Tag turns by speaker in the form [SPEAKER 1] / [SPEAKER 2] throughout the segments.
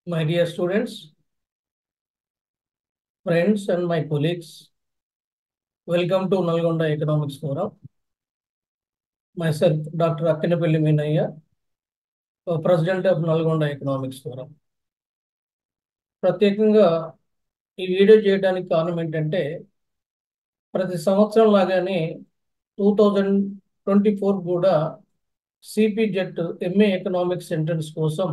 [SPEAKER 1] My dear students, friends, and my colleagues, welcome to Nalgonda Economics Forum. Myself, Dr. Akkinapelli Meenaya, uh, President of Nalgonda Economics Forum. ప్రత్యేకంగా ఈ video చేయడానికి కారణం ఏంటంటే ప్రతి సంవత్సరం లాగానే టూ థౌజండ్ ట్వంటీ ఫోర్ కూడా CP GET MA economics entrance కోసం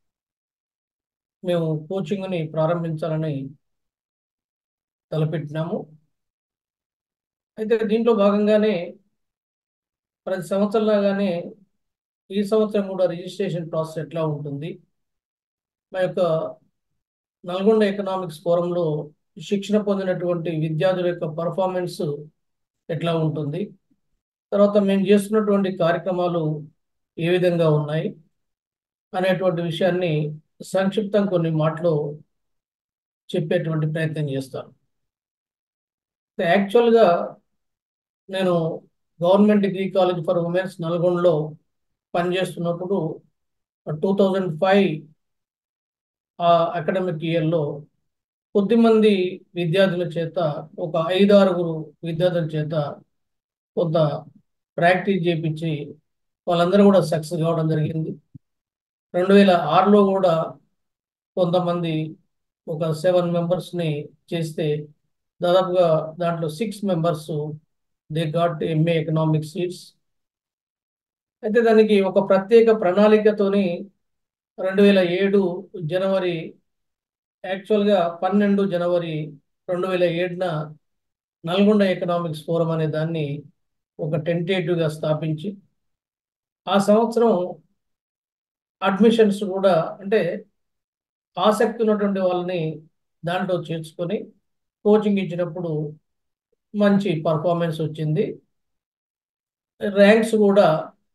[SPEAKER 1] మేము కోచింగ్ని ప్రారంభించాలని తలపెట్టినాము అయితే దీంట్లో భాగంగానే ప్రతి సంవత్సరం లాగానే ఈ సంవత్సరం కూడా రిజిస్ట్రేషన్ ప్రాసెస్ ఎట్లా ఉంటుంది మా యొక్క నల్గొండ ఎకనామిక్స్ ఫోరంలో శిక్షణ పొందినటువంటి విద్యార్థుల యొక్క పర్ఫార్మెన్స్ ఎట్లా ఉంటుంది తర్వాత మేము చేస్తున్నటువంటి కార్యక్రమాలు ఏ విధంగా ఉన్నాయి అనేటువంటి విషయాన్ని సంక్షిప్తం కొన్ని మాటలు చెప్పేటువంటి ప్రయత్నం చేస్తాను యాక్చువల్గా నేను government degree college for womens నల్గొండలో పనిచేస్తున్నప్పుడు టూ థౌజండ్ ఫైవ్ ఆ అకాడమిక్ ఇయర్లో కొద్దిమంది విద్యార్థుల చేత ఒక ఐదు ఆరుగురు విద్యార్థుల చేత కొంత ప్రాక్టీస్ చేయించి వాళ్ళందరూ కూడా సక్సెస్ కావడం జరిగింది రెండు వేల ఆరులో కూడా కొంతమంది ఒక సెవెన్ మెంబర్స్ని చేస్తే దాదాపుగా దాంట్లో six members they got MA economic seats అయితే దానికి ఒక ప్రత్యేక ప్రణాళికతోని రెండు వేల ఏడు జనవరి యాక్చువల్గా పన్నెండు జనవరి రెండు వేల ఏడున నల్గొండ ఎకనామిక్స్ ఫోరం అనే దాన్ని ఒక టెంటేటివ్గా స్థాపించి ఆ సంవత్సరం అడ్మిషన్స్ కూడా అంటే ఆసక్తి ఉన్నటువంటి వాళ్ళని దాంట్లో చేర్చుకొని కోచింగ్ ఇచ్చినప్పుడు మంచి పర్ఫార్మెన్స్ వచ్చింది ర్యాంక్స్ కూడా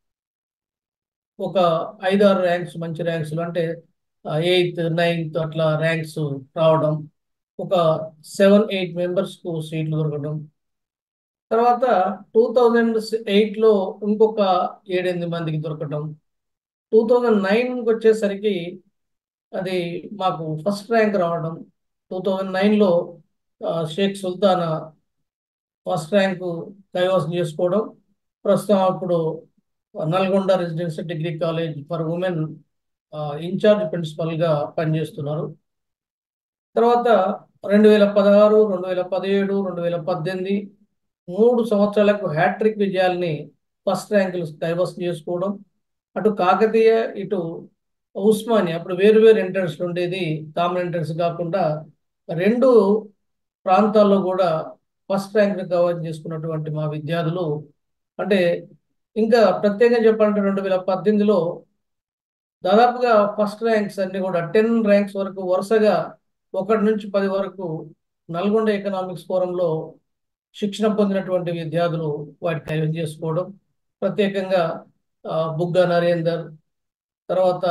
[SPEAKER 1] ఒక ఐదారు ర్యాంక్స్ మంచి ర్యాంక్స్లు అంటే ఎయిత్ నైన్త్ అట్లా ర్యాంక్స్ రావడం ఒక సెవెన్ ఎయిట్ మెంబర్స్కు సీట్లు దొరకడం తర్వాత టూ థౌజండ్ ఎయిట్లో ఇంకొక ఏడెనిమిది మందికి దొరకడం టూ థౌజండ్ నైన్కి వచ్చేసరికి అది మాకు ఫస్ట్ ర్యాంక్ రావడం టూ థౌజండ్ నైన్లో షేక్ సుల్తానా ఫస్ట్ ర్యాంకు కైవసం చేసుకోవడం ప్రస్తుతం అప్పుడు Nalgonda residential degree college for women in-charge ప్రిన్సిపల్గా పనిచేస్తున్నారు తర్వాత రెండు వేల పదహారు రెండు వేల పదిహేడు రెండు వేల పద్దెనిమిది మూడు సంవత్సరాలకు హ్యాట్రిక్ విజయాల్ని ఫస్ట్ ర్యాంకులు కైవసం చేసుకోవడం అటు కాకతీయ ఇటు ఉస్మానియా అప్పుడు వేరు వేరు ఎంట్రన్స్ ఉండేది కామన్ ఎంట్రన్స్ కాకుండా రెండు ప్రాంతాల్లో కూడా ఫస్ట్ ర్యాంక్ని కవర్ చేసుకున్నటువంటి మా విద్యార్థులు అంటే ఇంకా ప్రత్యేకంగా చెప్పాలంటే రెండు వేల పద్దెనిమిదిలో దాదాపుగా ఫస్ట్ ర్యాంక్స్ అన్ని కూడా టెన్ ర్యాంక్స్ వరకు వరుసగా ఒకటి నుంచి పది వరకు నల్గొండ ఎకనామిక్స్ ఫోరంలో శిక్షణ పొందినటువంటి విద్యార్థులు వాటి కైవసం చేసుకోవడం ప్రత్యేకంగా బుగ్గ నరేందర్ తర్వాత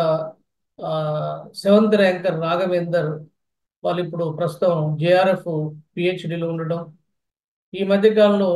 [SPEAKER 1] సెవెంత్ ర్యాంకర్ రాఘవేందర్ వాళ్ళు ఇప్పుడు ప్రస్తుతం జేఆర్ఎఫ్ పిహెచ్డిలో ఉండడం ఈ మధ్యకాలంలో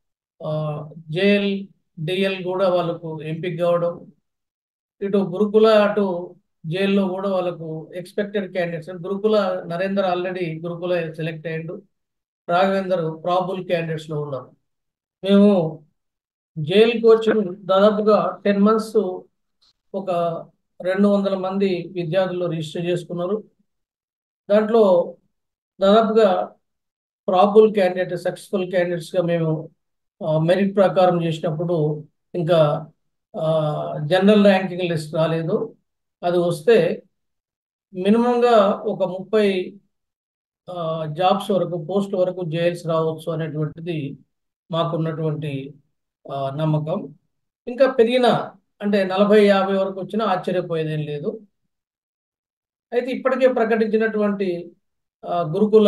[SPEAKER 1] జేఎల్ డిఎల్ కూడా వాళ్ళకు ఎంపిక కావడం ఇటు గురుకుల అటు జైల్లో కూడా వాళ్ళకు ఎక్స్పెక్టెడ్ క్యాండిడేట్స్ గురుకుల నరేందర్ ఆల్రెడీ గురుకుల సెలెక్ట్ అయ్యాడు రాఘవేందర్ ప్రాబుల్ క్యాండిడేట్స్లో ఉన్నారు మేము జైల్ కోచింగ్ దాదాపుగా టెన్ మంత్స్ ఒక రెండు వందల మంది విద్యార్థులు రిజిస్టర్ చేసుకున్నారు దాంట్లో దాదాపుగా ప్రాబుల్ క్యాండిడేట్ సక్సెస్ఫుల్ క్యాండిడేట్స్గా మేము మెరిట్ ప్రకారం చేసినప్పుడు ఇంకా జనరల్ ర్యాంకింగ్ లిస్ట్ రాలేదు అది వస్తే మినిమంగా ఒక ముప్పై జాబ్స్ వరకు పోస్ట్ వరకు జైల్స్ రావచ్చు అనేటువంటిది మాకున్నటువంటి నమ్మకం ఇంకా పెరిగిన అంటే నలభై యాభై వరకు వచ్చినా ఆశ్చర్యపోయేదేం లేదు అయితే ఇప్పటికే ప్రకటించినటువంటి గురుకుల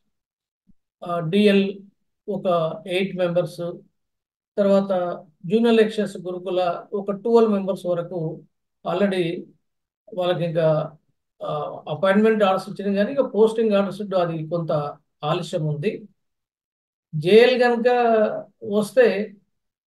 [SPEAKER 1] డిఎల్ ఒక ఎయిట్ మెంబర్స్ తర్వాత జూనియర్ లెక్చర్స్ గురుకుల ఒక ట్వెల్వ్ మెంబర్స్ వరకు ఆల్రెడీ వాళ్ళకి ఇంకా అపాయింట్మెంట్ ఆర్డర్స్ ఇచ్చినాయి కానీ ఇక పోస్టింగ్ ఆర్డర్స్ అది కొంత ఆలస్యం ఉంది జేఎల్ కనుక వస్తే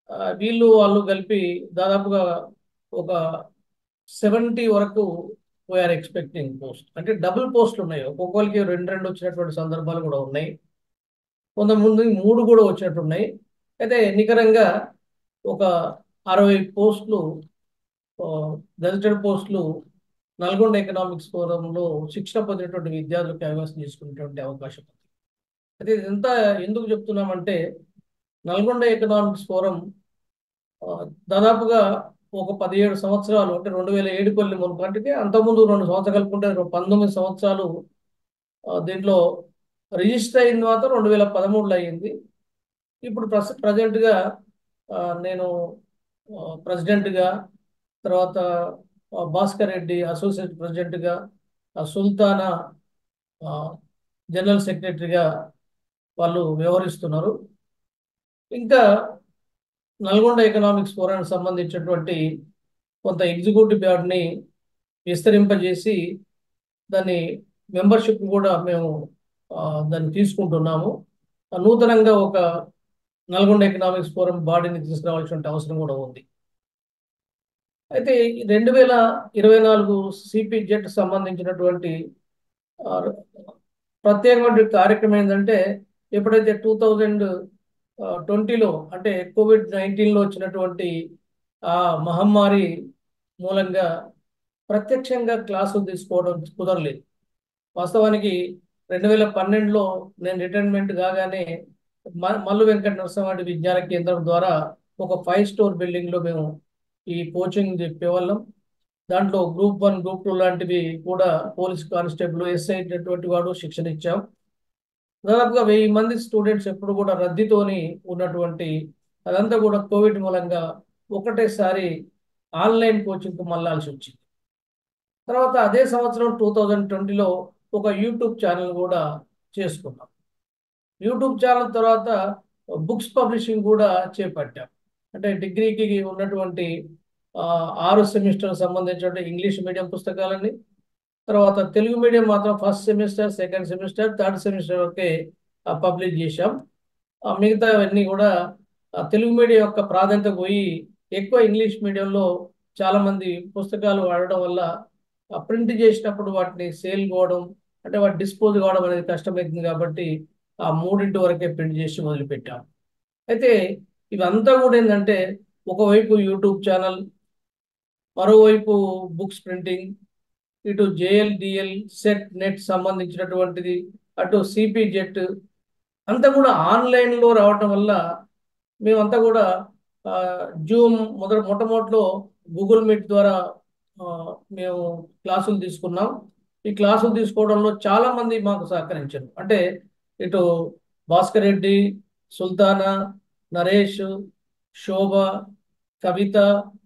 [SPEAKER 1] వీళ్ళు వాళ్ళు కలిపి దాదాపుగా ఒక సెవెంటీ వరకు వీఆర్ ఎక్స్పెక్టింగ్ పోస్ట్ అంటే డబుల్ పోస్టులు ఉన్నాయి ఒక్కొక్కరికి రెండు రెండు వచ్చినటువంటి సందర్భాలు కూడా ఉన్నాయి కొంతమంది మూడు కూడా వచ్చినట్టు ఉన్నాయి అయితే నికరంగా ఒక అరవై పోస్టులు గజెటెడ్ పోస్టులు నల్గొండ ఎకనామిక్స్ ఫోరంలో శిక్షణ పొందినటువంటి విద్యార్థులు కైవసం చేసుకునేటువంటి అవకాశం ఉంది అయితే ఇదంతా ఎందుకు చెప్తున్నామంటే నల్గొండ ఎకనామిక్స్ ఫోరం ఆ, దాదాపుగా ఒక పదిహేడు సంవత్సరాలు అంటే రెండు వేల ఏడు కొల్లి మునుపు అంటే అంతకుముందు రెండు సంవత్సరాలు కలుపుకుంటే పంతొమ్మిది సంవత్సరాలు ఆ, దీంట్లో రిజిస్టర్ అయింది మాత్రం రెండు వేల పదమూడులో అయ్యింది ఇప్పుడు ప్రస్ ప్రజెంట్గా నేను ఆ, ప్రెసిడెంట్గా తర్వాత ఆ, భాస్కర్ రెడ్డి అసోసియేట్ ప్రెసిడెంట్గా ఆ, సుల్తానా ఆ, జనరల్ సెక్రటరీగా వాళ్ళు వ్యవహరిస్తున్నారు ఇంకా నల్గొండ ఎకనామిక్స్ ఫోరానికి సంబంధించినటువంటి కొంత ఎగ్జిక్యూటివ్ బోర్డ్ని విస్తరింపజేసి దాన్ని మెంబర్షిప్ కూడా మేము ఆ, దాన్ని తీసుకుంటున్నాము ఆ, నూతనంగా ఒక నల్గొండ ఎకనామిక్స్ ఫోరం బాడీని తీసుకురావాల్సిన అవసరం కూడా ఉంది అయితే రెండు వేల ఇరవై నాలుగు సిపి జెట్ సంబంధించినటువంటి ఆ, ప్రత్యేకమైన కార్యక్రమం ఏంటంటే ఎప్పుడైతే టూ థౌజండ్ ట్వంటీలో అంటే కోవిడ్ నైన్టీన్లో వచ్చినటువంటి ఆ మహమ్మారి మూలంగా ప్రత్యక్షంగా క్లాసులు తీసుకోవడం కుదరలేదు వాస్తవానికి రెండు వేల పన్నెండులో నేను రిటైర్మెంట్ కాగానే మ- మల్లు వెంకట నరసింహారెడ్డి విజ్ఞాన కేంద్రం ద్వారా ఒక ఫైవ్ స్టోర్ బిల్డింగ్లో మేము ఈ కోచింగ్ చెప్పేవాళ్ళం దాంట్లో గ్రూప్ వన్ గ్రూప్ టూ లాంటివి కూడా పోలీస్ కానిస్టేబుల్ ఎస్ఐ అటువంటి వాడు శిక్షణ ఇచ్చాం దాదాపుగా వెయ్యి మంది స్టూడెంట్స్ ఎప్పుడు కూడా రద్దీతోని ఉన్నటువంటి అదంతా కూడా కోవిడ్ మూలంగా ఒకటేసారి ఆన్లైన్ కోచింగ్కి మళ్ళాల్సి వచ్చింది తర్వాత అదే సంవత్సరం టూ థౌజండ్ ట్వంటీలో ఒక యూట్యూబ్ ఛానల్ కూడా చేసుకున్నాం యూట్యూబ్ ఛానల్ తర్వాత బుక్స్ పబ్లిషింగ్ కూడా చేపట్టాం అంటే డిగ్రీకి ఉన్నటువంటి ఆ, ఆరు సెమిస్టర్ సంబంధించిన ఇంగ్లీష్ మీడియం పుస్తకాలని తర్వాత తెలుగు మీడియం మాత్రం first semester second semester third semester వరకే పబ్లిష్ చేశాం ఆ మిగతావన్నీ కూడా ఆ, తెలుగు మీడియం యొక్క ప్రాధాన్యత పోయి ఎక్కువ ఇంగ్లీష్ మీడియంలో చాలా మంది పుస్తకాలు వాడడం వల్ల ప్రింట్ చేసినప్పుడు వాటిని సేల్ కావడం అంటే వాటి డిస్పోజ్ కావడం అనేది కష్టమవుతుంది కాబట్టి ఆ మూడింటి వరకే ప్రింట్ చేసి వదిలిపెట్టాం అయితే ఇవంతా కూడా ఏంటంటే ఒకవైపు యూట్యూబ్ ఛానల్ మరోవైపు బుక్స్ ప్రింటింగ్ ఇటు జేఎల్డిఎల్ సెట్ నెట్ సంబంధించినటువంటిది అటు సిపి జెట్ అంతా కూడా ఆన్లైన్లో రావటం వల్ల మేమంతా కూడా జూమ్ మొదట మొట్టమొదటిలో గూగుల్ మీట్ ద్వారా ఆ, మేము క్లాసులు తీసుకున్నాం ఈ క్లాసులు తీసుకోవడంలో చాలా మంది మాకు సహకరించారు అంటే ఇటు భాస్కర్ రెడ్డి సుల్తానా నరేష్ శోభ కవిత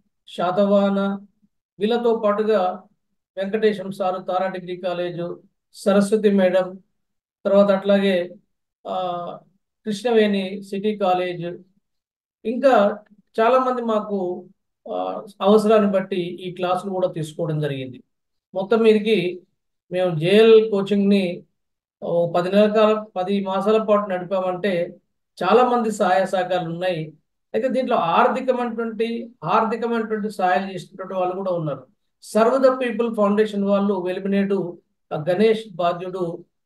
[SPEAKER 1] శాతవాన వీళ్ళతో పాటుగా Venkatesham sir Tara degree college Saraswathi madam తర్వాత అట్లాగే ఆ, కృష్ణవేణి సిటీ కాలేజ్ ఇంకా చాలా మంది మాకు ఆ, అవసరాన్ని బట్టి ఈ క్లాసులు కూడా తీసుకోవడం జరిగింది మొత్తం మీదకి మేము జేఎల్ కోచింగ్ని ఓ పది నెలల కాలం పది మాసాల పాటు నడిపామంటే చాలా మంది సహాయ సహకారాలు ఉన్నాయి అయితే దీంట్లో ఆర్థికమైనటువంటి ఆర్థికమైనటువంటి సహాయాలు చేసినటువంటి వాళ్ళు కూడా ఉన్నారు సర్వ్ ద పీపుల్ ఫౌండేషన్ వాళ్ళు వెలిమినేటు ఆ గణేష్ బాధ్యుడు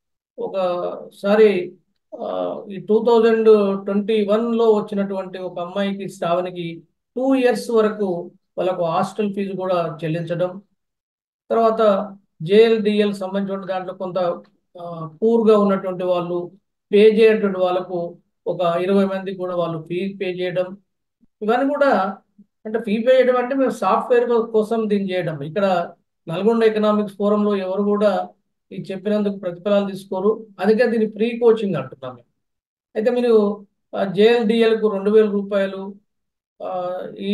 [SPEAKER 1] ఒకసారి ఆ, ఈ టూ థౌజండ్ ట్వంటీ వన్లో వచ్చినటువంటి ఒక అమ్మాయికి శ్రావణికి టూ ఇయర్స్ వరకు వాళ్ళకు హాస్టల్ ఫీజు కూడా చెల్లించడం తర్వాత జేఎల్డిఎల్ సంబంధించిన దాంట్లో కొంత పూర్గా ఉన్నటువంటి వాళ్ళు పే చేయనటువంటి వాళ్ళకు ఒక ఇరవై మంది కూడా వాళ్ళు ఫీ పే చేయడం ఇవన్నీ కూడా అంటే ఫీ పే చేయడం అంటే మేము సాఫ్ట్వేర్ కోసం దీన్ని చేయడం ఇక్కడ నల్గొండ ఎకనామిక్స్ ఫోరంలో ఎవరు కూడా ఈ చెప్పినందుకు ప్రతిఫలాలు తీసుకోరు అందుకే దీన్ని ఫ్రీ కోచింగ్ అంటున్నాం మేము అయితే మీరు జేఎల్డిఎల్కు రెండు వేల రూపాయలు ఆ, ఈ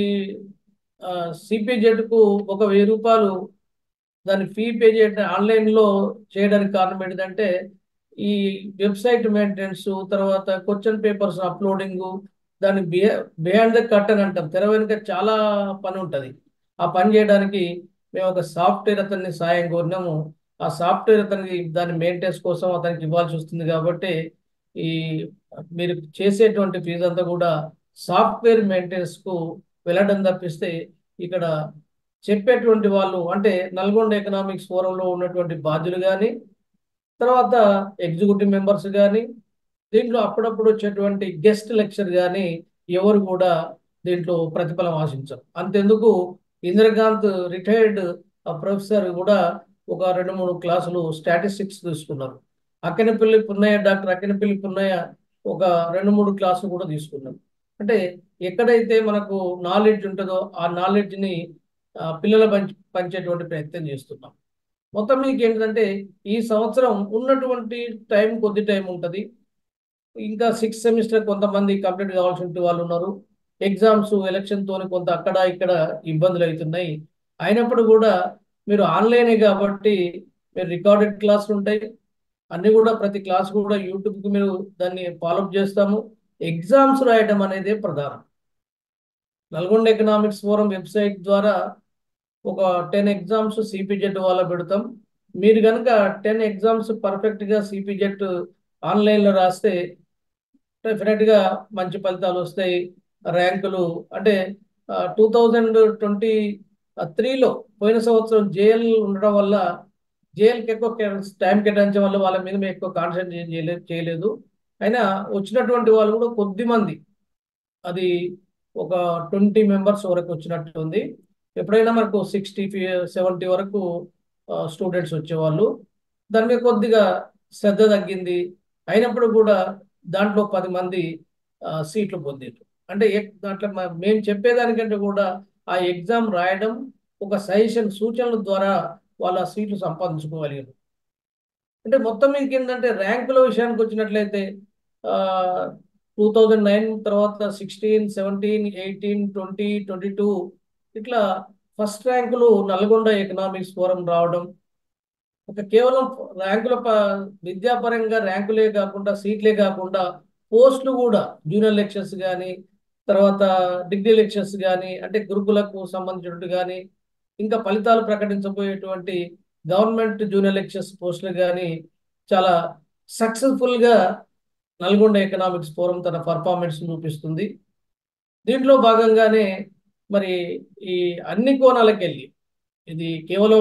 [SPEAKER 1] సిపిజెడ్కు ఒక వెయ్యి రూపాయలు దాన్ని ఫీ పే చేయడం ఆన్లైన్లో చేయడానికి కారణం ఏంటంటే ఈ వెబ్సైట్ మెయింటెనెన్స్ తర్వాత క్వశ్చన్ పేపర్స్ అప్లోడింగ్ దాని బిహైండ్ ద కర్టన్ అంటాం తెర వెనుక చాలా పని ఉంటుంది ఆ పని చేయడానికి మేము ఒక సాఫ్ట్వేర్ అతన్ని సాయం కోరినాము ఆ సాఫ్ట్వేర్ అతనికి దాని మెయింటెనెన్స్ కోసం అతనికి ఇవ్వాల్సి వస్తుంది కాబట్టి ఈ మీరు చేసేటువంటి ఫీజు అంతా కూడా సాఫ్ట్వేర్ మెయింటెనెన్స్కు వెళ్ళడం తప్పిస్తే ఇక్కడ చెప్పేటువంటి వాళ్ళు అంటే నల్గొండ ఎకనామిక్స్ ఫోరంలో ఉన్నటువంటి బాధ్యులు కానీ తర్వాత ఎగ్జిక్యూటివ్ మెంబర్స్ కానీ దీంట్లో అప్పుడప్పుడు వచ్చేటువంటి గెస్ట్ లెక్చర్ కానీ ఎవరు కూడా దీంట్లో ప్రతిఫలం ఆశించరు అంతెందుకు ఇంద్రకాంత్ రిటైర్డ్ ప్రొఫెసర్ కూడా ఒక రెండు మూడు క్లాసులు స్టాటిస్టిక్స్ తీసుకున్నారు అక్కనపల్లి పున్నయ్య డాక్టర్ అక్కనపల్లి పున్నయ్య ఒక రెండు మూడు క్లాసులు కూడా తీసుకున్నారు అంటే ఎక్కడైతే మనకు నాలెడ్జ్ ఉంటుందో ఆ నాలెడ్జ్ని పిల్లల పంచి పంచేటువంటి ప్రయత్నం చేస్తున్నాం మొత్తం మీకు ఏంటంటే ఈ సంవత్సరం ఉన్నటువంటి టైం కొద్ది టైం ఉంటుంది ఇంకా సిక్స్త్ సెమిస్టర్ కొంతమంది కంప్లీట్ కావాల్సిన వాళ్ళు ఉన్నారు ఎగ్జామ్స్ ఎలక్షన్తో కొంత అక్కడ ఇక్కడ ఇబ్బందులు అవుతున్నాయి అయినప్పుడు కూడా మీరు ఆన్లైనే కాబట్టి మీరు రికార్డెడ్ క్లాసులు ఉంటాయి అన్నీ కూడా ప్రతి క్లాస్ కూడా యూట్యూబ్కి మీరు దాన్ని ఫాలోఅప్ చేస్తాము ఎగ్జామ్స్ రాయడం అనేది ప్రధానం నల్గొండ ఎకనామిక్స్ ఫోరం వెబ్సైట్ ద్వారా ఒక టెన్ ఎగ్జామ్స్ సిపిజెట్ వాళ్ళ పెడతాం మీరు కనుక టెన్ ఎగ్జామ్స్ పర్ఫెక్ట్గా సిపిజెట్ ఆన్లైన్లో రాస్తే డెఫినెట్గా మంచి ఫలితాలు వస్తాయి ర్యాంకులు అంటే టూ థౌజండ్ ట్వంటీ త్రీలో పోయిన సంవత్సరం జేఎల్ ఉండడం వల్ల జేఎల్కి ఎక్కువ టైం కేటాయించడం వల్ల వాళ్ళ మీద మేము ఎక్కువ కాన్సన్ట్రేట్ చేయలేదు చేయలేదు అయినా వచ్చినటువంటి వాళ్ళు కూడా కొద్ది మంది అది ఒక ట్వంటీ మెంబర్స్ వరకు వచ్చినట్టు ఉంది ఎప్పుడైనా మనకు సిక్స్టీ సెవెంటీ వరకు స్టూడెంట్స్ వచ్చేవాళ్ళు దాని మీద కొద్దిగా శ్రద్ధ తగ్గింది అయినప్పుడు కూడా దాంట్లో పది మంది సీట్లు పొందారు అంటే దాంట్లో మేము చెప్పేదానికంటే కూడా ఆ ఎగ్జామ్ రాయడం ఒక సజెషన్ సూచనల ద్వారా వాళ్ళ సీట్లు సంపాదించుకోగలిగారు అంటే మొత్తం మీకు ఏంటంటే ర్యాంకుల విషయానికి వచ్చినట్లయితే టూ థౌజండ్ నైన్ తర్వాత sixteen seventeen eighteen twenty twenty two ఇట్లా ఫస్ట్ ర్యాంకులు నల్గొండ ఎకనామిక్స్ ఫోరం రావడం ఒక కేవలం ర్యాంకుల విద్యాపరంగా ర్యాంకులే కాకుండా సీట్లే కాకుండా పోస్టులు కూడా జూనియర్ లెక్చర్స్ కానీ తర్వాత డిగ్రీ లెక్చర్స్ కానీ అంటే గురుకులకు సంబంధించినట్టు కానీ ఇంకా ఫలితాలు ప్రకటించబోయేటువంటి గవర్నమెంట్ జూనియర్ లెక్చర్స్ పోస్టులు కానీ చాలా సక్సెస్ఫుల్గా నల్గొండ ఎకనామిక్స్ ఫోరం తన పర్ఫార్మెన్స్ చూపిస్తుంది దీంట్లో భాగంగానే మరి ఈ అన్ని కోణాలకు వెళ్ళి ఇది కేవలం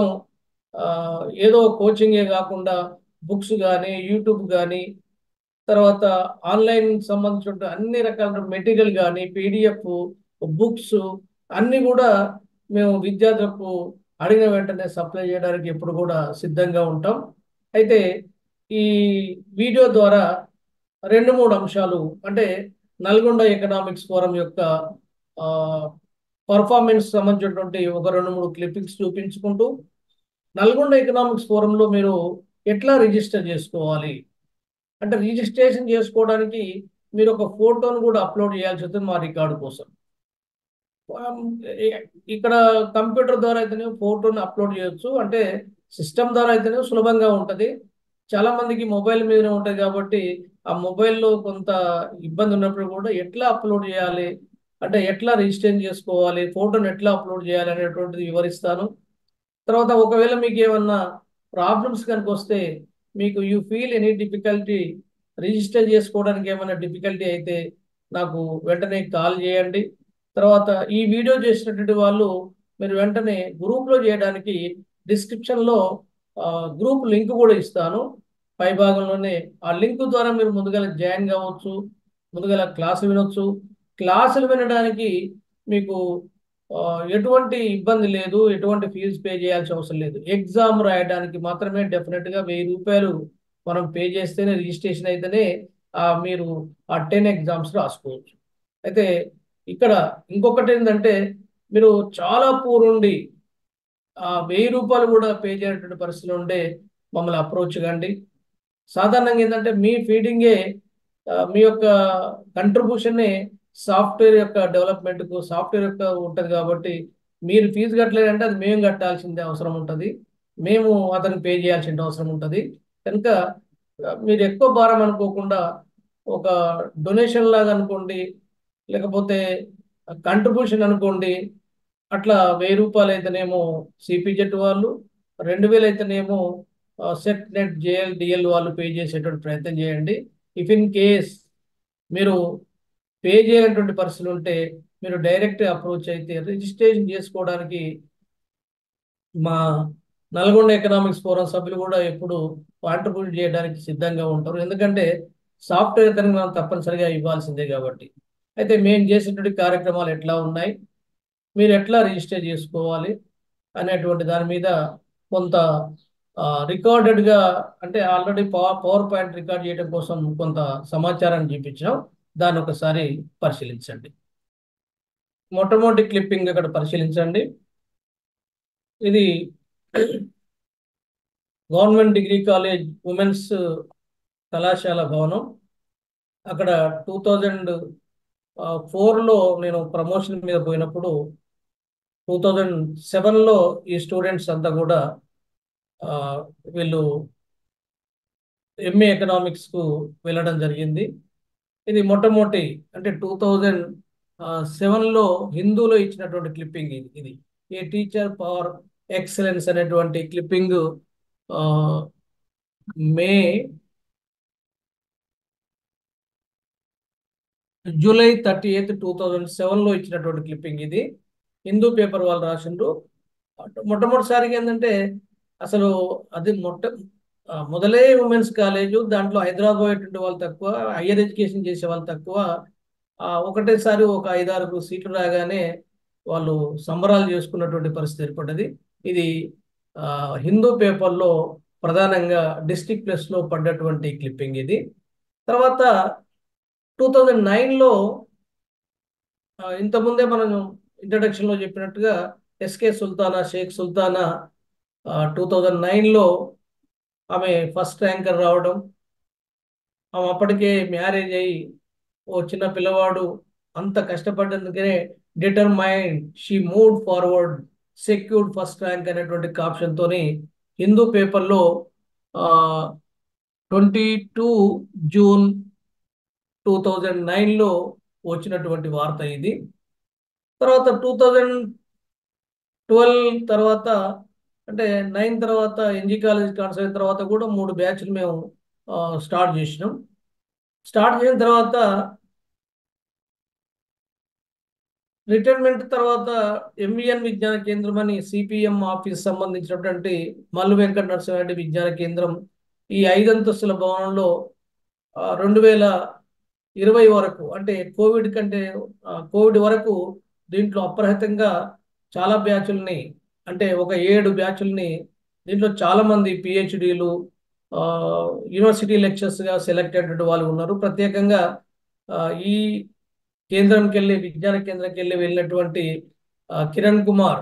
[SPEAKER 1] ఏదో కోచింగే కాకుండా బుక్స్ కానీ యూట్యూబ్ కానీ తర్వాత ఆన్లైన్ సంబంధించిన అన్ని రకాల మెటీరియల్ కానీ పీడిఎఫ్ బుక్స్ అన్నీ కూడా మేము విద్యార్థులకు అడిగిన వెంటనే సప్లై చేయడానికి ఎప్పుడు కూడా సిద్ధంగా ఉంటాం అయితే ఈ వీడియో ద్వారా రెండు మూడు అంశాలు అంటే నల్గొండ ఎకనామిక్స్ ఫోరం యొక్క పర్ఫార్మెన్స్ సంబంధించినటువంటి ఒక రెండు మూడు క్లిప్పింగ్స్ చూపించుకుంటూ నల్గొండ ఎకనామిక్స్ ఫోరంలో మీరు ఎట్లా రిజిస్టర్ చేసుకోవాలి అంటే రిజిస్ట్రేషన్ చేసుకోవడానికి మీరు ఒక ఫోటోను కూడా అప్లోడ్ చేయాల్సి వస్తుంది మా రికార్డు కోసం ఇక్కడ కంప్యూటర్ ద్వారా అయితేనే ఫోటోని అప్లోడ్ చేయొచ్చు అంటే సిస్టమ్ ద్వారా అయితేనే సులభంగా ఉంటుంది చాలా మందికి మొబైల్ మీదనే ఉంటుంది కాబట్టి ఆ మొబైల్లో కొంత ఇబ్బంది ఉన్నప్పుడు కూడా ఎట్లా అప్లోడ్ చేయాలి అంటే ఎట్లా రిజిస్ట్రేషన్ చేసుకోవాలి ఫోటోని ఎట్లా అప్లోడ్ చేయాలి అనేటువంటిది వివరిస్తాను తర్వాత ఒకవేళ మీకు ఏమన్నా ప్రాబ్లమ్స్ కనుక వస్తే మీకు you feel any difficulty register చేసుకోవడానికి ఏమైనా డిఫికల్టీ అయితే నాకు వెంటనే కాల్ చేయండి తర్వాత ఈ వీడియో చేసినటువంటి వాళ్ళు మీరు వెంటనే గ్రూప్లో చేయడానికి డిస్క్రిప్షన్లో గ్రూప్ లింక్ కూడా ఇస్తాను పై భాగంలోనే ఆ లింక్ ద్వారా మీరు ముందుగా జాయిన్ కావచ్చు ముందుగా క్లాసు వినొచ్చు క్లాసులు వినడానికి మీకు ఎటువంటి ఇబ్బంది లేదు ఎటువంటి ఫీజు పే చేయాల్సిన అవసరం లేదు ఎగ్జామ్ రాయడానికి మాత్రమే డెఫినెట్గా వెయ్యి రూపాయలు మనం పే చేస్తేనే రిజిస్ట్రేషన్ అయితేనే మీరు ఆ టెన్ ఎగ్జామ్స్ రాసుకోవచ్చు అయితే ఇక్కడ ఇంకొకటి ఏంటంటే మీరు చాలా పూరుండి ఆ వెయ్యి రూపాయలు కూడా పే చేయనటువంటి పరిస్థితులు ఉంటే మమ్మల్ని అప్రోచ్ కండి సాధారణంగా ఏంటంటే మీ ఫీడింగే మీ యొక్క కంట్రిబ్యూషన్నే సాఫ్ట్వేర్ యొక్క డెవలప్మెంట్కు సాఫ్ట్వేర్ యొక్క ఉంటుంది కాబట్టి మీరు ఫీజు కట్టలేదంటే అది మేము కట్టాల్సిందే అవసరం ఉంటుంది మేము అతనికి పే చేయాల్సిన అవసరం ఉంటుంది కనుక మీరు ఎక్కువ భారం అనుకోకుండా ఒక డొనేషన్ లాగా అనుకోండి లేకపోతే కంట్రిబ్యూషన్ అనుకోండి అట్లా వెయ్యి రూపాయలు అయితేనేమో సిపిజెట్ వాళ్ళు రెండు వేలు అయితేనేమో సెట్ నెట్ జేఎల్ డిఎల్ వాళ్ళు పే చేసేటువంటి ప్రయత్నం చేయండి ఇఫ్ ఇన్ కేస్ మీరు పే చేయనటువంటి పరిస్థితులు ఉంటే మీరు డైరెక్ట్ అప్రోచ్ అయితే రిజిస్ట్రేషన్ చేసుకోవడానికి మా నల్గొండ ఎకనామిక్స్ ఫోరం సభ్యులు కూడా ఎప్పుడు కాంట్రిబ్యూట్ చేయడానికి సిద్ధంగా ఉంటారు ఎందుకంటే సాఫ్ట్వేర్ కనుక మనం తప్పనిసరిగా ఇవ్వాల్సిందే కాబట్టి అయితే మేము చేసేటువంటి కార్యక్రమాలు ఎట్లా ఉన్నాయి మీరు ఎట్లా రిజిస్టర్ చేసుకోవాలి అనేటువంటి దాని మీద కొంత రికార్డెడ్గా అంటే already power power point record చేయడం కోసం కొంత సమాచారాన్ని చూపించాం దాన్ని ఒకసారి పరిశీలించండి మొట్టమొదటి క్లిప్పింగ్ అక్కడ పరిశీలించండి ఇది గవర్నమెంట్ డిగ్రీ కాలేజ్ ఉమెన్స్ కళాశాల భవనం అక్కడ టూ థౌజండ్ ఫోర్లో నేను ప్రమోషన్ మీద పోయినప్పుడు టూ థౌజండ్ సెవెన్లో ఈ స్టూడెంట్స్ అంతా కూడా ఆ, వీళ్ళు ఎంఏ ఎకనామిక్స్కు వెళ్ళడం జరిగింది ఇది మొట్టమొదటి అంటే టూ థౌజండ్ సెవెన్లో హిందూలో ఇచ్చినటువంటి క్లిప్పింగ్ ఇది ఇది ఏ టీచర్ పవర్ ఎక్సలెన్స్ అనేటువంటి clipping May July thirty eighth two thousand సెవెన్లో ఇచ్చినటువంటి క్లిప్పింగ్ ఇది హిందూ పేపర్ వాళ్ళు రాసిండ్రు మొట్టమొదటిసారిగా ఏంటంటే అసలు అది మొట్ట ఆ, మొదలే ఉమెన్స్ కాలేజు దాంట్లో హైదరాబాద్ పోయేటువంటి వాళ్ళు తక్కువ హయ్యర్ ఎడ్యుకేషన్ చేసే వాళ్ళు తక్కువ ఆ, ఒకటేసారి ఒక ఐదారు సీట్లు రాగానే వాళ్ళు సంబరాలు చేసుకున్నటువంటి పరిస్థితి ఏర్పడ్డది ఇది ఆ, హిందూ పేపర్లో ప్రధానంగా డిస్ట్రిక్ట్ ప్లస్లో పడ్డటువంటి క్లిప్పింగ్ ఇది తర్వాత టూ థౌజండ్ నైన్లో ఇంతకుముందే మనం ఇంట్రడక్షన్లో చెప్పినట్టుగా SK Sultana Sheikh Sultana two thousand నైన్లో ఆమె ఫస్ట్ ర్యాంకర్ రావడం ఆమె అప్పటికే మ్యారేజ్ అయ్యి ఓ చిన్న పిల్లవాడు అంత కష్టపడ్డందుకనే determined she move forward secured first rank అనేటువంటి కాప్షన్తోని హిందూ పేపర్లో twenty two June two thousand నైన్లో వచ్చినటువంటి వార్త ఇది తర్వాత టూ థౌజండ్ ట్వెల్వ్ తర్వాత అంటే నైన్ తర్వాత ఎన్జీ కాలేజ్ ట్రాన్స్ఫర్ అయిన తర్వాత కూడా మూడు బ్యాచ్లు మేము స్టార్ట్ చేసినాం స్టార్ట్ చేసిన తర్వాత రిటైర్మెంట్ తర్వాత ఎంవిఎన్ విజ్ఞాన కేంద్రం అని సిపిఎం ఆఫీస్ సంబంధించినటువంటి మల్లు వెంకట నరసింహారెడ్డి విజ్ఞాన కేంద్రం ఈ ఐదంతస్తుల భవనంలో రెండు వేల ఇరవై వరకు అంటే కోవిడ్ కంటే ఆ, కోవిడ్ వరకు దీంట్లో అప్రహితంగా చాలా బ్యాచుల్ని అంటే ఒక ఏడు బ్యాచుల్ని దీంట్లో చాలా మంది పిహెచ్డీలు యూనివర్సిటీ లెక్చర్స్గా సెలెక్ట్ అయినటువంటి వాళ్ళు ఉన్నారు ప్రత్యేకంగా ఆ, ఈ కేంద్రంకి వెళ్ళి విజ్ఞాన కేంద్రంకి వెళ్ళి వెళ్ళినటువంటి ఆ, కిరణ్ కుమార్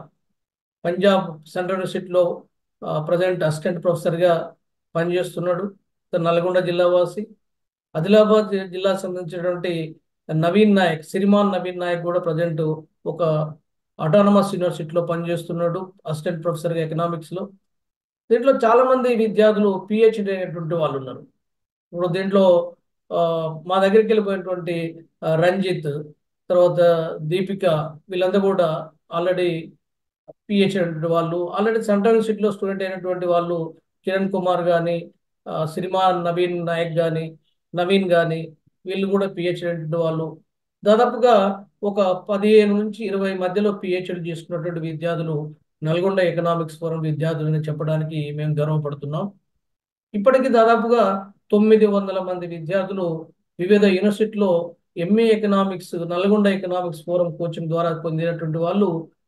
[SPEAKER 1] పంజాబ్ సెంట్రల్ యూనివర్సిటీలో ప్రజెంట్ అసిస్టెంట్ ప్రొఫెసర్గా పనిచేస్తున్నాడు ఇతను నల్గొండ జిల్లా వాసి ఆదిలాబాద్ జి- జిల్లాకు సంబంధించినటువంటి నవీన్ నాయక్ సిరిమాన్ నవీన్ నాయక్ కూడా ప్రజెంట్ ఒక అటానమస్ యూనివర్సిటీలో పనిచేస్తున్నాడు అసిస్టెంట్ ప్రొఫెసర్గా ఎకనామిక్స్లో దీంట్లో చాలా మంది విద్యార్థులు పిహెచ్డి అయినటువంటి వాళ్ళు ఉన్నారు ఇప్పుడు దీంట్లో ఆ, మా దగ్గరికి వెళ్ళిపోయినటువంటి ఆ, రంజిత్ తర్వాత దీపిక వీళ్ళందరూ కూడా ఆల్రెడీ పిహెచ్డి అయినటువంటి వాళ్ళు ఆల్రెడీ సెంట్రల్ యూనివర్సిటీలో స్టూడెంట్ అయినటువంటి వాళ్ళు కిరణ్ కుమార్ కానీ సిరిమాన్ నవీన్ నాయక్ కానీ నవీన్ కానీ వీళ్ళు కూడా పిహెచ్డి అయినటువంటి వాళ్ళు దాదాపుగా ఒక పదిహేను నుంచి ఇరవై మధ్యలో పిహెచ్డి చేసుకున్నటువంటి విద్యార్థులు నల్గొండ ఎకనామిక్స్ ఫోరం విద్యార్థులని చెప్పడానికి మేము గర్వపడుతున్నాం ఇప్పటికీ దాదాపుగా తొమ్మిది వందల మంది విద్యార్థులు వివిధ యూనివర్సిటీలో MA economics Nalgonda economics forum coaching ద్వారా పొందినటువంటి వాళ్ళు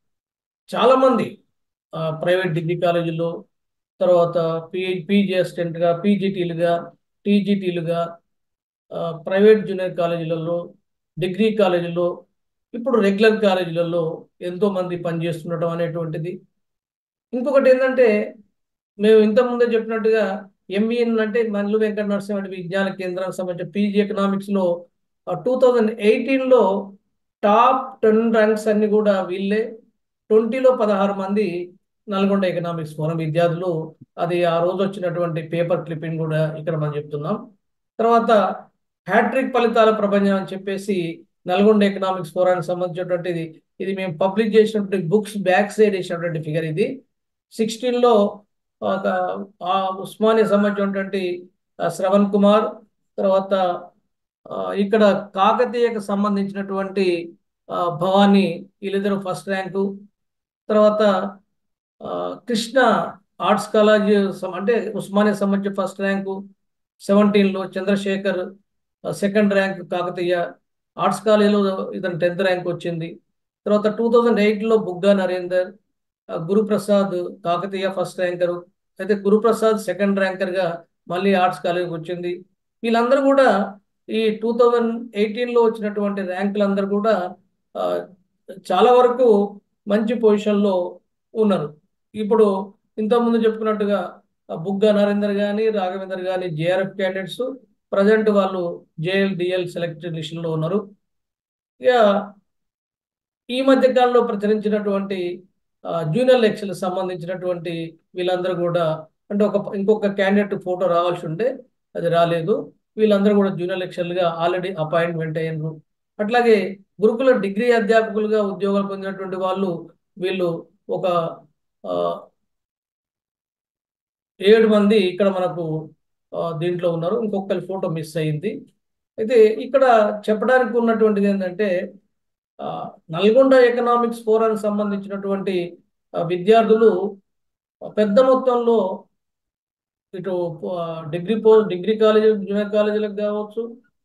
[SPEAKER 1] చాలా మంది ఆ, ప్రైవేట్ డిగ్రీ కాలేజీల్లో తర్వాత పి పీజీ అసిస్టెంట్గా పీజీటీలుగా టీజీటీలుగా ఆ, ప్రైవేట్ జూనియర్ కాలేజీలలో డిగ్రీ కాలేజీలో ఇప్పుడు రెగ్యులర్ కాలేజీలలో ఎంతో మంది పనిచేస్తుండటం అనేటువంటిది ఇంకొకటి ఏంటంటే మేము ఇంతకుముందే చెప్పినట్టుగా ఎంబీఎన్ అంటే మల్లు వెంకట నరసింహ విజ్ఞాన కేంద్రానికి సంబంధించిన పీజీ ఎకనామిక్స్లో టూ థౌజండ్ ఎయిటీన్లో టాప్ టెన్ ర్యాంక్స్ అన్ని కూడా వీళ్ళే ట్వంటీలో పదహారు మంది నల్గొండ ఎకనామిక్స్ ఫోరం విద్యార్థులు అది ఆ రోజు వచ్చినటువంటి పేపర్ క్లిప్పింగ్ కూడా ఇక్కడ మనం చెప్తున్నాం తర్వాత హ్యాట్రిక్ ఫలితాల ప్రపంచం అని చెప్పేసి నల్గొండ ఎకనామిక్స్ ఫోరానికి సంబంధించినటువంటిది ఇది మేము పబ్లిష్ చేసినటువంటి బుక్స్ బ్యాక్ సైడ్ వేసినటువంటి ఫిగర్ ఇది సిక్స్టీన్లో ఒక ఆ ఉస్మానియా సంబంధించినటువంటి ఆ, శ్రవణ్ కుమార్ తర్వాత ఆ, ఇక్కడ కాకతీయకు సంబంధించినటువంటి ఆ, భవానీ వీళ్ళిద్దరు ఫస్ట్ ర్యాంకు తర్వాత ఆ, కృష్ణ ఆర్ట్స్ కాలేజ్ సం- అంటే ఉస్మానియా సంబంధించి ఫస్ట్ ర్యాంకు సెవెంటీన్లో Chandrasekhar second rank Kakatiya arts కాలేజీలో ఇతను టెన్త్ ర్యాంక్ వచ్చింది తర్వాత టూ థౌజండ్ ఎయిట్లో బుగ్గా నరేందర్ ఆ, గురుప్రసాద్ కాకతీయ ఫస్ట్ ర్యాంకరు అయితే గురుప్రసాద్ సెకండ్ ర్యాంకర్గా మళ్ళీ ఆర్ట్స్ కాలేజీకి వచ్చింది వీళ్ళందరూ కూడా ఈ టూ థౌజండ్ ఎయిటీన్లో వచ్చినటువంటి ర్యాంకులందరూ కూడా ఆ, చాలా వరకు మంచి పొజిషన్లో ఉన్నారు ఇప్పుడు ఇంతకుముందు చెప్పుకున్నట్టుగా ఆ, బుగ్గా నరేందర్ కానీ రాఘవేందర్ కానీ జేఆర్ఎఫ్ క్యాండిడేట్స్ ప్రజెంట్ వాళ్ళు జేఎల్ డిఎల్ సెలెక్టెడ్ లిస్టులో ఉన్నారు ఇక ఈ మధ్య కాలంలో ప్రచురించినటువంటి ఆ, జూనియర్ లెక్చర్లకు సంబంధించినటువంటి వీళ్ళందరూ కూడా అంటే ఒక ఇంకొక క్యాండిడేట్ ఫోటో రావాల్సి ఉంటే అది రాలేదు వీళ్ళందరూ కూడా జూనియర్ లెక్చర్లుగా ఆల్రెడీ అపాయింట్మెంట్ అయ్యారు అట్లాగే గురుకుల డిగ్రీ అధ్యాపకులుగా ఉద్యోగాలు పొందినటువంటి వాళ్ళు వీళ్ళు ఒక ఆ, ఏడు మంది ఇక్కడ మనకు ఆ, దీంట్లో ఉన్నారు ఇంకొకరి ఫోటో మిస్ అయింది అయితే ఇక్కడ చెప్పడానికి ఉన్నటువంటిది ఏంటంటే ఆ, నల్గొండ ఎకనామిక్స్ ఫోరానికి సంబంధించినటువంటి ఆ, విద్యార్థులు పెద్ద మొత్తంలో ఇటు ఆ, డిగ్రీ పో డిగ్రీ కాలేజీ జూనియర్ కాలేజీలకు కావచ్చు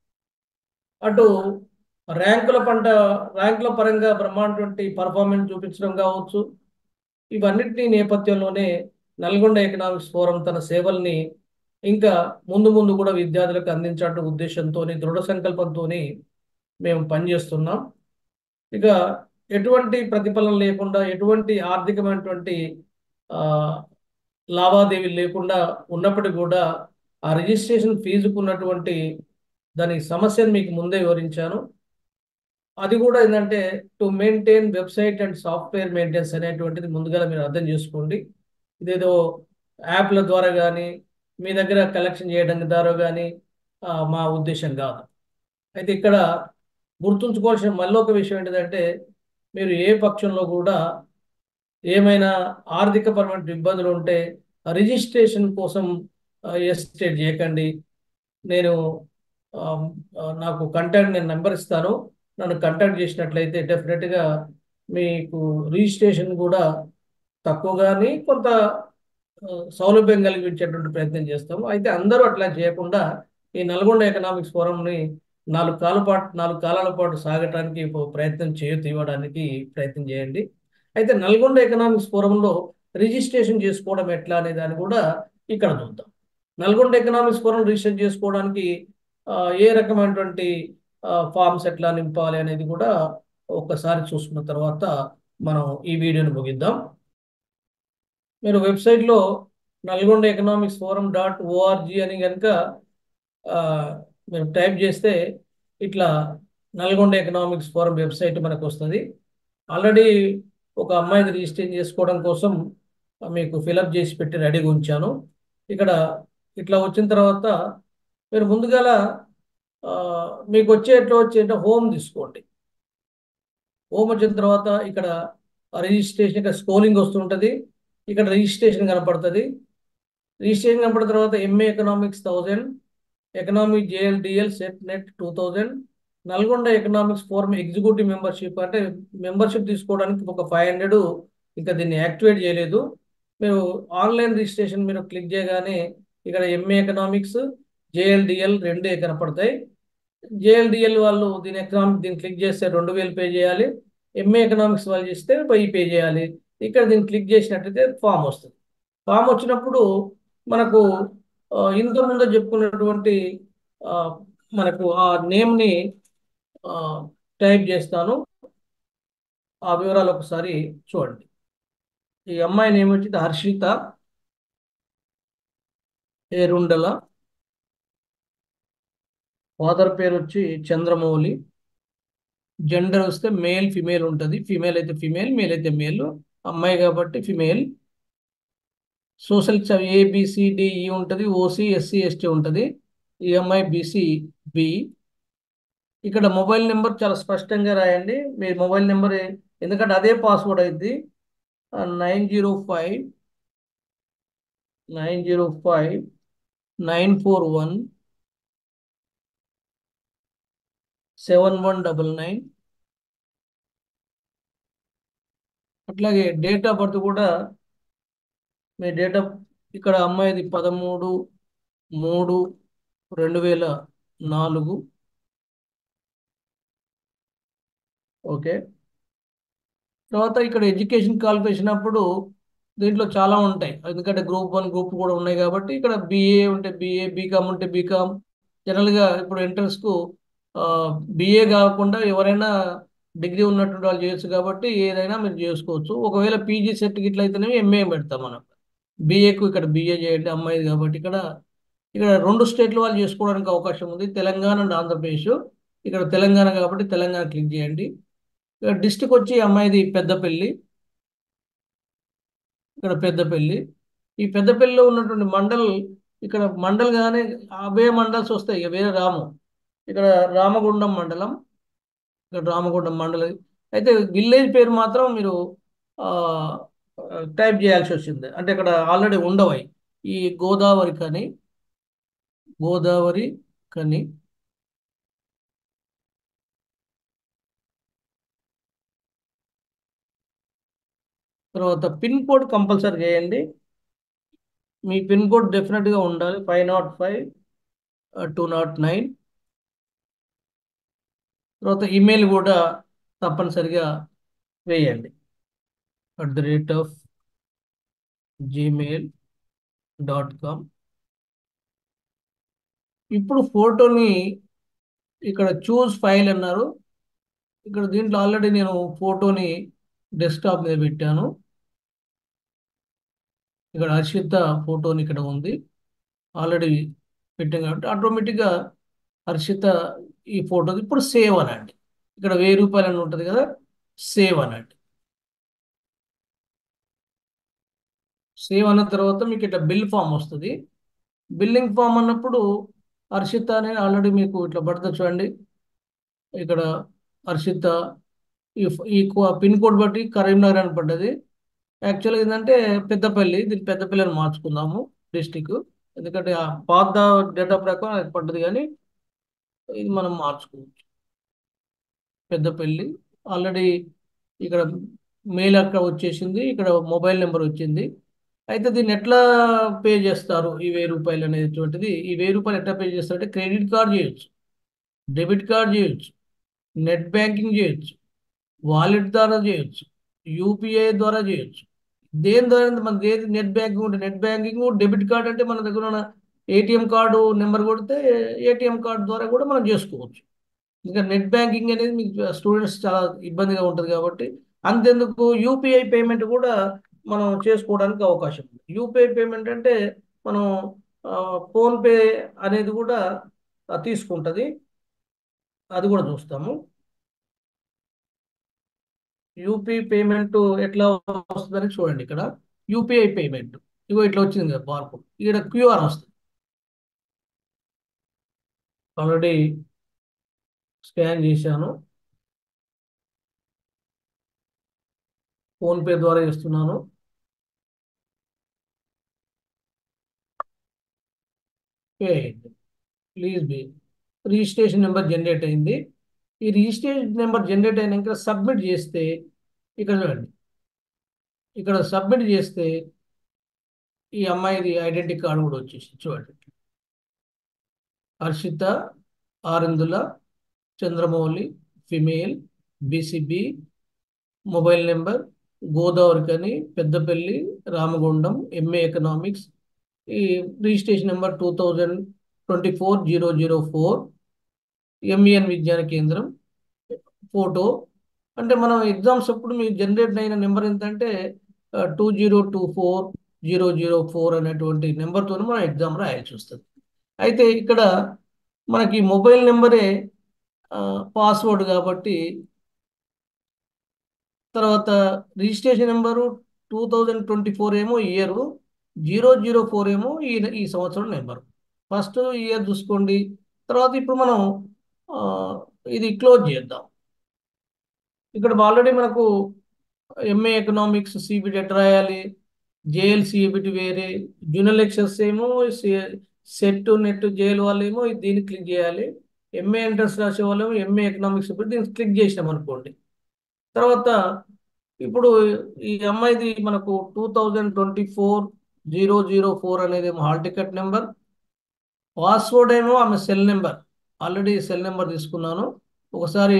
[SPEAKER 1] అటు ర్యాంకుల పంట ర్యాంకుల పరంగా బ్రహ్మాండటువంటి పర్ఫార్మెన్స్ చూపించడం కావచ్చు ఇవన్నిటినీ నేపథ్యంలోనే నల్గొండ ఎకనామిక్స్ ఫోరం తన సేవల్ని ఇంకా ముందు ముందు కూడా విద్యార్థులకు అందించాలనే ఉద్దేశంతో దృఢ సంకల్పంతో మేము పనిచేస్తున్నాం ఇక ఎటువంటి ప్రతిఫలం లేకుండా ఎటువంటి ఆర్థికమైనటువంటి ఆ, లావాదేవీలు లేకుండా ఉన్నప్పటికీ కూడా ఆ రిజిస్ట్రేషన్ ఫీజుకు ఉన్నటువంటి దాని సమస్యను మీకు ముందే వివరించాను అది కూడా ఏంటంటే to maintain website and software maintenance అనేటువంటిది ముందుగా మీరు అర్థం చేసుకోండి ఇదేదో యాప్ల ద్వారా కానీ మీ దగ్గర కలెక్షన్ చేయడం ద్వారా కానీ మా ఉద్దేశం కాదు అయితే ఇక్కడ గుర్తుంచుకోవాల్సిన మళ్ళీ ఒక విషయం ఏంటిదంటే మీరు ఏ పక్షంలో కూడా ఏమైనా ఆర్థికపరమైన ఇబ్బందులు ఉంటే రిజిస్ట్రేషన్ కోసం ఎస్టేట్ చేయకండి నేను ఆ, ఆ, నాకు కాంటాక్ట్ నేను నెంబర్ ఇస్తాను నన్ను కాంటాక్ట్ చేసినట్లయితే డెఫినెట్గా మీకు రిజిస్ట్రేషన్ కూడా తక్కువ కానీ కొంత ఆ, సౌలభ్యం కలిగించేటువంటి ప్రయత్నం చేస్తాము అయితే అందరూ అట్లా చేయకుండా ఈ నల్గొండ ఎకనామిక్స్ ఫోరంని నాలుగు కాల పాటు నాలుగు కాలాల పాటు సాగటానికి ఓ ప్రయత్నం చేయ తీయడానికి ప్రయత్నం చేయండి అయితే నల్గొండ ఎకనామిక్స్ ఫోరంలో రిజిస్ట్రేషన్ చేసుకోవడం ఎట్లా అనే దాన్ని కూడా ఇక్కడ చూద్దాం నల్గొండ ఎకనామిక్స్ ఫోరం రిజిస్టర్ చేసుకోవడానికి ఆ, ఏ రకమైనటువంటి ఫామ్స్ ఎట్లా నింపాలి అనేది కూడా ఒక్కసారి చూసుకున్న తర్వాత మనం ఈ వీడియోని ముగిద్దాం మీరు వెబ్సైట్లో Nalgonda economics forum dot ORG అని కనుక మీరు టైప్ చేస్తే ఇట్లా నల్గొండ ఎకనామిక్స్ ఫోరం వెబ్సైట్ మనకు వస్తుంది ఆల్రెడీ ఒక అమ్మాయిని రిజిస్టర్ చేసుకోవడం కోసం మీకు ఫిలప్ చేసి పెట్టి రెడీగా ఉంచాను ఇక్కడ ఇట్లా వచ్చిన తర్వాత మీరు ముందుగాల ఆ, మీకు వచ్చే ఎట్లా వచ్చే హోమ్ తీసుకోండి హోమ్ వచ్చిన తర్వాత ఇక్కడ రిజిస్ట్రేషన్ ఇక్కడ స్కోలింగ్ వస్తుంటుంది ఇక్కడ రిజిస్ట్రేషన్ కనపడుతుంది రిజిస్ట్రేషన్ కనపడిన తర్వాత MA economics thousand economic JL DL SET NET two thousand Nalgonda economics forum executive membership అంటే మెంబర్షిప్ తీసుకోవడానికి ఒక ఫైవ్ హండ్రెడ్ ఇంకా దీన్ని యాక్టివేట్ చేయలేదు మీరు ఆన్లైన్ రిజిస్ట్రేషన్ మీరు క్లిక్ చేయగానే ఇక్కడ ఎంఏ ఎకనామిక్స్ జేఎల్డిఎల్ రెండే కనపడతాయి జేఎల్డిఎల్ వాళ్ళు దీని ఎకనామిక్ దీన్ని క్లిక్ చేస్తే రెండు వేలు పే చేయాలి ఎంఏ ఎకనామిక్స్ వాళ్ళు చేస్తే వెయ్యి పే చేయాలి ఇక్కడ దీన్ని క్లిక్ చేసినట్టయితే ఫామ్ వస్తుంది ఫామ్ వచ్చినప్పుడు మనకు ఆ, ఇంతకుముందు చెప్పుకున్నటువంటి ఆ, మనకు ఆ నేమ్ని టైప్ చేస్తాను ఆ వివరాలు ఒకసారి చూడండి ఈ అమ్మాయి నేమ్ వచ్చి హర్షిత ఏరుండల ఫాదర్ పేరు వచ్చి చంద్రమౌళి జెండర్ వస్తే మేల్ ఫిమేల్ ఉంటుంది ఫిమేల్ అయితే ఫిమేల్ మేల్ అయితే మేల్ అమ్మాయి కాబట్టి ఫిమేల్ సోషల్ ఏబిసిడిఈ ఉంటుంది ఓసీ ఎస్సీ ఎస్టీ ఉంటుంది ఈ అమ్మాయి బీసీ బి ఇక్కడ మొబైల్ నెంబర్ చాలా స్పష్టంగా రాయండి మీ మొబైల్ నెంబర్ ఎందుకంటే అదే పాస్వర్డ్ అయింది nine zero five nine zero five nine four one seven one double nine అట్లాగే డేట్ ఆఫ్ బర్త్ కూడా మీ డేట్ ఆఫ్ ఇక్కడ అమ్మాయిది పదమూడు మూడు రెండు వేల నాలుగు ఓకే తర్వాత ఇక్కడ ఎడ్యుకేషన్ క్వాలిఫికేషన్ అప్పుడు దీంట్లో చాలా ఉంటాయి ఎందుకంటే గ్రూప్ వన్ గ్రూప్ కూడా ఉన్నాయి కాబట్టి ఇక్కడ బిఏ ఉంటే బిఏ బీకామ్ ఉంటే బీకామ్ జనరల్గా ఇప్పుడు ఎంట్రన్స్కు బిఏ కాకుండా ఎవరైనా డిగ్రీ ఉన్నటువంటి వాళ్ళు చేయొచ్చు కాబట్టి ఏదైనా మీరు చేసుకోవచ్చు ఒకవేళ పీజీ సర్టిఫికెట్లు అయితేనేమి ఎంఏ పెడతాం మనం బీఏకు ఇక్కడ బిఏ చేయండి అమ్మాయిది కాబట్టి ఇక్కడ ఇక్కడ రెండు స్టేట్ల వాళ్ళు చేసుకోవడానికి అవకాశం ఉంది తెలంగాణ అండ్ ఆంధ్రప్రదేశ్ ఇక్కడ తెలంగాణ కాబట్టి తెలంగాణ క్లిక్ చేయండి ఇక్కడ డిస్టిక్ వచ్చి అమ్మాయిది పెద్దపల్లి ఇక్కడ పెద్దపల్లి ఈ పెద్దపల్లిలో ఉన్నటువంటి మండల్ ఇక్కడ మండల్ కానీ అవే మండల్స్ వస్తాయి ఇక వేరే రాము ఇక్కడ రామగుండం మండలం ఇక్కడ రామగుండం మండలం అయితే విలేజ్ పేరు మాత్రం మీరు టైప్ చేయాల్సి వచ్చింది అంటే ఇక్కడ ఆల్రెడీ ఉండవై ఈ గోదావరి కని గోదావరి కని తర్వాత పిన్ కోడ్ కంపల్సరీ చేయండి మీ పిన్ కోడ్ డెఫినెట్గా ఉండాలి five naught five two naught nine తర్వాత ఈమెయిల్ కూడా తప్పనిసరిగా వేయండి at the rate of Gmail dot com ఇప్పుడు ఫోటోని ఇక్కడ చూస్ ఫైల్ అన్నారు ఇక్కడ దీంట్లో ఆల్రెడీ నేను ఫోటోని డెస్క్టాప్ మీద పెట్టాను ఇక్కడ హర్షిత ఫోటోని ఇక్కడ ఉంది ఆల్రెడీ పెట్టాం కాబట్టి ఆటోమేటిక్గా హర్షిత ఈ ఫోటో ఇప్పుడు సేవ్ అనండి ఇక్కడ వెయ్యి రూపాయలు అని ఉంటుంది కదా సేవ్ అనండి సేవ్ అన్న తర్వాత మీకు ఇట్లా బిల్ ఫామ్ వస్తుంది బిల్లింగ్ ఫామ్ అన్నప్పుడు హర్షిత అని ఆల్రెడీ మీకు ఇట్లా పడుతుంది చూడండి ఇక్కడ హర్షిత ఈ ఈ పిన్ కోడ్ బట్టి కరీంనగర్ అని పడ్డది యాక్చువల్గా ఏంటంటే పెద్దపల్లి దీన్ని పెద్దపల్లి అని మార్చుకుందాము డిస్టిక్ ఎందుకంటే ఆ పాత డేటా ప్రకారం అది పడ్డది కానీ ఇది మనం మార్చుకోవచ్చు పెద్దపల్లి ఆల్రెడీ ఇక్కడ మెయిల్ అక్కడ వచ్చేసింది ఇక్కడ మొబైల్ నెంబర్ వచ్చింది అయితే దీన్ని ఎట్లా పే చేస్తారు ఈ వెయ్యి రూపాయలు అనేటువంటిది ఈ వెయ్యి రూపాయలు ఎట్లా పే చేస్తారంటే క్రెడిట్ కార్డ్ చేయొచ్చు డెబిట్ కార్డ్ చేయొచ్చు నెట్ బ్యాంకింగ్ చేయొచ్చు వాలెట్ ద్వారా చేయొచ్చు యూపీఐ ద్వారా చేయొచ్చు దేని ద్వారా మనకి ఏది నెట్ బ్యాంకింగ్ ఉంటే నెట్ బ్యాంకింగ్ డెబిట్ కార్డ్ అంటే మన దగ్గర ఉన్న ఏటీఎం కార్డు నెంబర్ కొడితే ఏటీఎం కార్డు ద్వారా కూడా మనం చేసుకోవచ్చు ఇంకా నెట్ బ్యాంకింగ్ అనేది మీకు స్టూడెంట్స్ చాలా ఇబ్బందిగా ఉంటుంది కాబట్టి అంతెందుకు యూపీఐ పేమెంట్ కూడా మనం చేసుకోవడానికి అవకాశం ఉంది యూపీఐ పేమెంట్ అంటే మనం ఫోన్పే అనేది కూడా తీసుకుంటుంది అది కూడా చూస్తాము యూపీ పేమెంట్ ఎట్లా వస్తుందని చూడండి ఇక్కడ యూపీఐ పేమెంట్ ఇగో ఇట్లా వచ్చింది కదా బార్కు ఇక్కడ క్యూఆర్ వస్తుంది ఆల్రెడీ స్కాన్ చేశాను ఫోన్పే ద్వారా చేస్తున్నాను పే అయింది please be registration number generate అయింది ఈ రిజిస్ట్రేషన్ నెంబర్ జనరేట్ అయినాక సబ్మిట్ చేస్తే ఇక్కడ చూడండి ఇక్కడ సబ్మిట్ చేస్తే ఈ అమ్మాయిది ఐడెంటిటీ కార్డు కూడా వచ్చేసి చూడండి Harshitha Arandula Chandramouli female BCB mobile number Godavarikhani Peddapalli Ramagundam MA economics ఈ registration number two thousand twenty four zero zero four MEN విజ్ఞాన కేంద్రం ఫోటో అంటే మనం ఎగ్జామ్స్ అప్పుడు మీకు జనరేట్ అయిన నెంబర్ ఎంతంటే two zero two four zero zero four అనేటువంటి నెంబర్తో మనం ఎగ్జామ్ రాయాల్సి వస్తుంది అయితే ఇక్కడ మనకి మొబైల్ నెంబరే పాస్వర్డ్ కాబట్టి తర్వాత registration number two thousand twenty four ఏమో ఇయర్ జీరో జీరో ఫోర్ ఏమో ఈ ఈ సంవత్సరం నెంబర్ ఫస్ట్ ఇయర్ చూసుకోండి తర్వాత ఇప్పుడు మనం ఇది క్లోజ్ చేద్దాం ఇక్కడ ఆల్రెడీ మనకు ఎంఏ ఎకనామిక్స్ సిబిటి ఎట్ రాయాలి జేఎల్ సిబిటి వేరే జూనియర్ లెక్చర్స్ ఏమో సెట్ నెట్ జేఎల్ వాళ్ళు ఏమో దీన్ని క్లిక్ చేయాలి ఎంఏ ఎంట్రన్స్ రాసే వాళ్ళేమో ఎంఏ ఎకనామిక్స్ దీన్ని క్లిక్ చేసినాం అనుకోండి తర్వాత ఇప్పుడు ఈ అమ్మాయిది మనకు two thousand twenty four zero zero four అనేది ఏమో హాల్ టికెట్ నెంబర్ పాస్వర్డ్ ఏమో ఆమె cell number already cell number తీసుకున్నాను ఒకసారి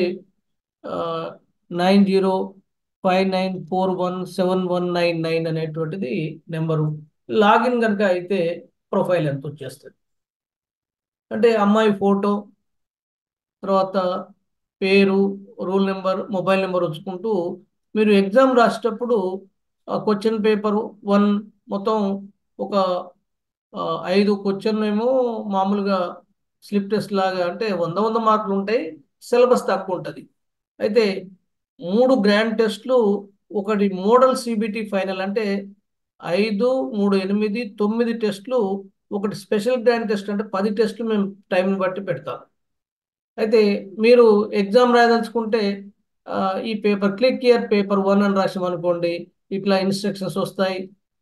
[SPEAKER 1] nine zero five nine four one seven one nine nine అనేటువంటిది నెంబరు లాగిన్ కనుక అయితే ప్రొఫైల్ ఎంత వచ్చేస్తుంది అంటే అమ్మాయి ఫోటో తర్వాత పేరు రూల్ నెంబర్ మొబైల్ నెంబర్ వచ్చుకుంటూ మీరు ఎగ్జామ్ రాసేటప్పుడు క్వశ్చన్ పేపర్ వన్ మొత్తం ఒక ఆ, ఐదు క్వశ్చన్ ఏమో మామూలుగా స్లిప్ టెస్ట్ లాగా అంటే వంద వంద మార్కులు ఉంటాయి సిలబస్ తక్కువ ఉంటుంది అయితే మూడు గ్రాండ్ టెస్ట్లు ఒకటి మోడల్ సిబిటి ఫైనల్ అంటే ఐదు మూడు ఎనిమిది తొమ్మిది టెస్ట్లు ఒకటి స్పెషల్ గ్రాండ్ టెస్ట్ అంటే పది టెస్ట్లు మేము టైంని బట్టి పెడతాం అయితే మీరు ఎగ్జామ్ రాయదలుచుకుంటే ఆ, ఈ paper click year paper one అని రాసామనుకోండి ఇట్లా ఇన్స్ట్రక్షన్స్ వస్తాయి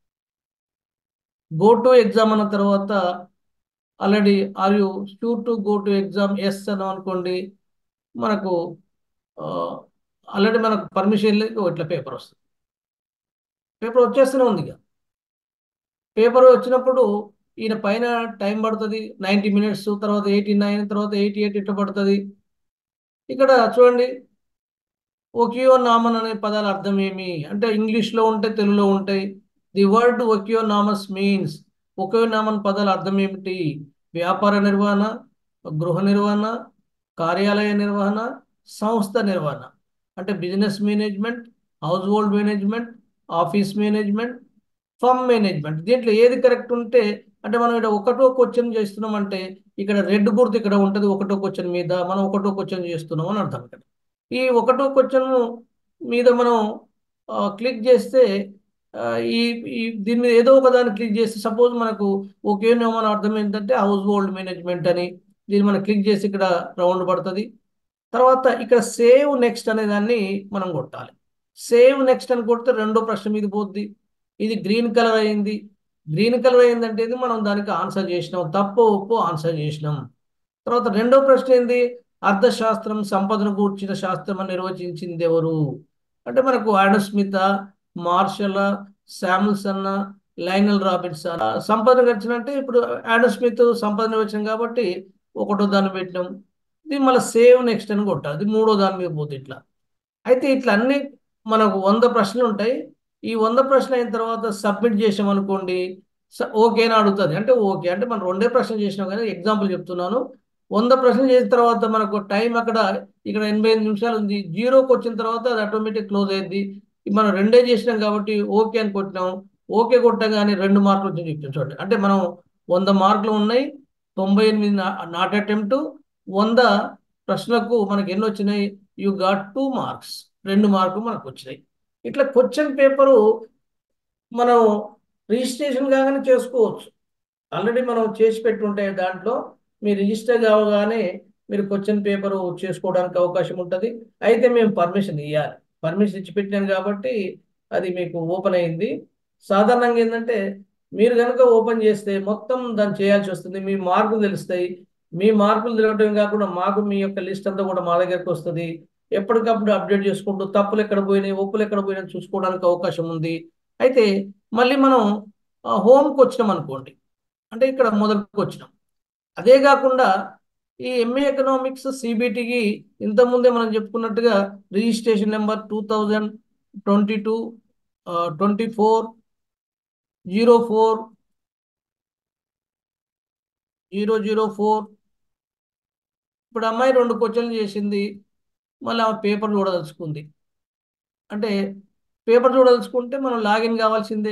[SPEAKER 1] గో టు ఎగ్జామ్ అన్న తర్వాత already are you sure to go to exam yes అని అనుకోండి మనకు ఆల్రెడీ మనకు పర్మిషన్ లేదు ఇట్లా పేపర్ వస్తుంది పేపర్ వచ్చేస్తూనే ఉంది ఇక పేపర్ వచ్చినప్పుడు ఈయన పైన టైం పడుతుంది నైంటీ మినిట్స్ తర్వాత ఎయిటీ నైన్ తర్వాత ఎయిటీ ఎయిట్ ఇట్లా పడుతుంది ఇక్కడ చూడండి ఒకియో నామన్ అనే పదాల అర్థం ఏమి అంటే ఇంగ్లీష్లో ఉంటాయి తెలుగులో ఉంటాయి ది వర్డ్ ఒకియో నామస్ మీన్స్ ఒకియో నామన్ పదాల అర్థం ఏమిటి వ్యాపార నిర్వహణ గృహ నిర్వహణ కార్యాలయ నిర్వహణ సంస్థ నిర్వహణ అంటే business management household management office management firm management దీంట్లో ఏది కరెక్ట్ ఉంటే అంటే మనం ఇక్కడ ఒకటో క్వశ్చన్ చేస్తున్నాం అంటే ఇక్కడ రెడ్ గుర్తు ఇక్కడ ఉంటుంది ఒకటో క్వశ్చన్ మీద మనం ఒకటో క్వశ్చన్ చేస్తున్నాం అని అర్థం ఇక్కడ ఈ ఒకటో క్వశ్చన్ మీద మనం క్లిక్ చేస్తే ఆ, ఈ ఈ దీని మీద ఏదో ఒక దాన్ని క్లిక్ చేస్తే సపోజ్ మనకు ఒకే మన అర్థం ఏంటంటే హౌస్ హోల్డ్ మేనేజ్మెంట్ అని దీన్ని మనం క్లిక్ చేసి ఇక్కడ రౌండ్ పడుతుంది తర్వాత ఇక్కడ సేవ్ నెక్స్ట్ అనే దాన్ని మనం కొట్టాలి సేవ్ నెక్స్ట్ అని కొడితే రెండో ప్రశ్న మీద పోద్ది ఇది గ్రీన్ కలర్ అయింది గ్రీన్ కలర్ అయిందంటే ఇది మనం దానికి ఆన్సర్ చేసినాం తప్పు ఒప్పు ఆన్సర్ చేసినాం తర్వాత రెండో ప్రశ్న ఏంది అర్థశాస్త్రం సంపదను కూర్చిన శాస్త్రం అని నిర్వచించింది ఎవరు అంటే మనకు Adam Smith Marshall Samuelson Lionel Robinson సంపద వచ్చినంటే ఇప్పుడు ఆడమ్ స్మిత్ సంపద నిర్వచనం కాబట్టి ఒకటో దాన్ని పెట్టినాం ఇది మళ్ళీ సేవ్ నెక్స్ట్ అని కొట్టాలి ఇది మూడో దాని మీద పోతుంది ఇట్లా అయితే ఇట్లా అన్ని మనకు వంద ప్రశ్నలు ఉంటాయి ఈ వంద ప్రశ్నలు అయిన తర్వాత సబ్మిట్ చేసాం అనుకోండి ఓకే అని అడుగుతుంది అంటే ఓకే అంటే మనం రెండే ప్రశ్నలు చేసినాం కానీ ఎగ్జాంపుల్ చెప్తున్నాను వంద ప్రశ్నలు చేసిన తర్వాత మనకు టైం అక్కడ ఇక్కడ ఎనభై ఐదు నిమిషాలు ఉంది జీరోకి వచ్చిన తర్వాత అది ఆటోమేటిక్ క్లోజ్ అయింది మనం రెండే చేసినాం కాబట్టి ఓకే అని కొట్టినాం ఓకే కొట్టగానే రెండు మార్కులు వచ్చి చెప్తాం చూడండి అంటే మనం వంద మార్కులు ఉన్నాయి తొంభై ఎనిమిది నాట్ అటెంప్ట్ వంద ప్రశ్నలకు మనకి ఎన్ని వచ్చినాయి యు గాట్ టూ మార్క్స్ రెండు మార్కులు మనకు వచ్చినాయి ఇట్లా క్వశ్చన్ పేపరు మనం రిజిస్ట్రేషన్ కాగానే చేసుకోవచ్చు ఆల్రెడీ మనం చేసి పెట్టుంటే దాంట్లో మీరు రిజిస్టర్ కావగానే మీరు క్వశ్చన్ పేపర్ చేసుకోవడానికి అవకాశం ఉంటుంది అయితే మేము పర్మిషన్ ఇవ్వాలి పర్మిషన్ ఇచ్చి పెట్టినాం కాబట్టి అది మీకు ఓపెన్ అయింది సాధారణంగా ఏంటంటే మీరు కనుక ఓపెన్ చేస్తే మొత్తం దాన్ని చేయాల్సి వస్తుంది మీ మార్కులు తెలుస్తాయి మీ మార్కులు తెలియటం కాకుండా మాకు మీ యొక్క లిస్ట్ అంతా కూడా మా దగ్గరకు వస్తుంది ఎప్పటికప్పుడు అప్డేట్ చేసుకుంటూ తప్పులు ఎక్కడ పోయినాయి ఒప్పులు ఎక్కడ పోయినాయి చూసుకోవడానికి అవకాశం ఉంది అయితే మళ్ళీ మనం హోమ్కి వచ్చినాం అనుకోండి అంటే ఇక్కడ మొదలుకు వచ్చినాం అదే కాకుండా ఈ ఎంఏ ఎకనామిక్స్ సిబిటికి ఇంతకుముందే మనం చెప్పుకున్నట్టుగా registration number two thousand twenty two twenty four zero four zero zero four ఇప్పుడు అమ్మాయి రెండు క్వశ్చన్లు చేసింది మళ్ళీ ఆమె పేపర్ చూడదలుచుకుంది అంటే పేపర్ చూడదలుచుకుంటే మనం లాగిన్ కావాల్సిందే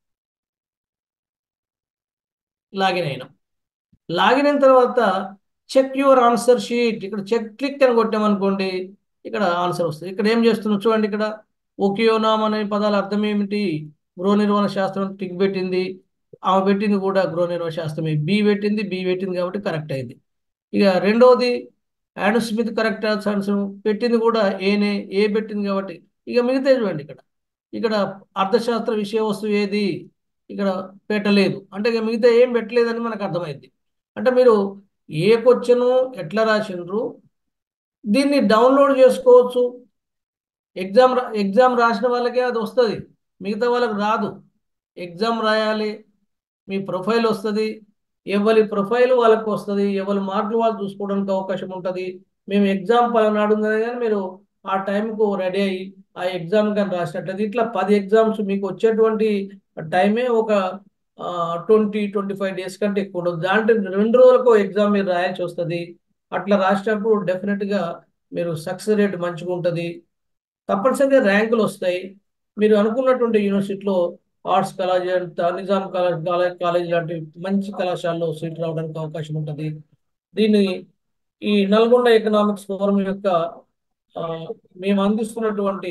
[SPEAKER 1] లాగిన్ అయినాం లాగిన్ అయిన తర్వాత చెక్ యువర్ ఆన్సర్ షీట్ ఇక్కడ చెక్ క్లిక్ అని కొట్టామనుకోండి ఇక్కడ ఆన్సర్ వస్తుంది ఇక్కడ ఏం చేస్తున్నాం చూడండి ఇక్కడ ఒకియోనామ్ అనే పదాల అర్థం ఏమిటి గృహ నిర్వహణ శాస్త్రం టిక్ పెట్టింది ఆమె పెట్టింది కూడా గృహ నిర్వహణ శాస్త్రమే బి పెట్టింది బి పెట్టింది కాబట్టి కరెక్ట్ అయింది ఇక రెండవది యాడమ్ స్మిత్ కరెక్ట్ ఆన్సర్ పెట్టింది కూడా ఏనే ఏ పెట్టింది కాబట్టి ఇక మిగతా చూడండి ఇక్కడ ఇక్కడ అర్థశాస్త్ర విషయ వస్తువు ఏది ఇక్కడ పెట్టలేదు అంటే ఇక మిగతా ఏం పెట్టలేదని మనకు అర్థమైంది అంటే మీరు ఏ క్వశ్చన్ ఎట్లా రాసిండ్రు దీన్ని డౌన్లోడ్ చేసుకోవచ్చు ఎగ్జామ్ ఎగ్జామ్ రాసిన వాళ్ళకే అది వస్తుంది మిగతా వాళ్ళకి రాదు ఎగ్జామ్ రాయాలి మీ ప్రొఫైల్ వస్తుంది ఎవరి ప్రొఫైల్ వాళ్ళకి వస్తుంది ఎవరి మార్కులు వాళ్ళు చూసుకోవడానికి అవకాశం ఉంటుంది మేము ఎగ్జామ్ పలానాడు ఉందని కానీ మీరు ఆ టైంకు రెడీ అయ్యి ఆ ఎగ్జామ్ కానీ రాసినట్లయితే ఇట్లా పది ఎగ్జామ్స్ మీకు వచ్చేటువంటి టైమే ఒక ట్వంటీ ట్వంటీ ఫైవ్ డేస్ కంటే ఎక్కువ ఉండదు దాంట్లో రెండు రోజులకు ఎగ్జామ్ మీరు రాయాల్సి వస్తుంది అట్లా రాసినప్పుడు డెఫినెట్గా మీరు సక్సెస్ రేట్ మంచిగా ఉంటుంది తప్పనిసరిగా ర్యాంకులు వస్తాయి మీరు అనుకున్నటువంటి యూనివర్సిటీలో arts college Nizam college college college లాంటి మంచి కళాశాలలో సీట్ రావడానికి అవకాశం ఉంటుంది దీన్ని ఈ నల్గొండ ఎకనామిక్స్ ఫోరం యొక్క ఆ, మేము అందిస్తున్నటువంటి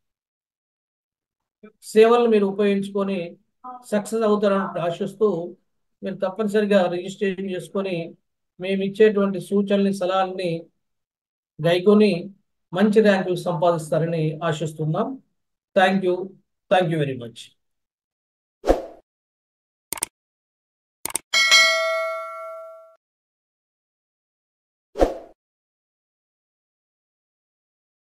[SPEAKER 1] సేవలను మీరు ఉపయోగించుకొని సక్సెస్ అవుతారని ఆశిస్తూ మీరు తప్పనిసరిగా రిజిస్ట్రేషన్ చేసుకొని మేము ఇచ్చేటువంటి సూచనల్ని సలహాలని గైకొని మంచి ర్యాంకులు సంపాదిస్తారని ఆశిస్తున్నాం thank you thank you very much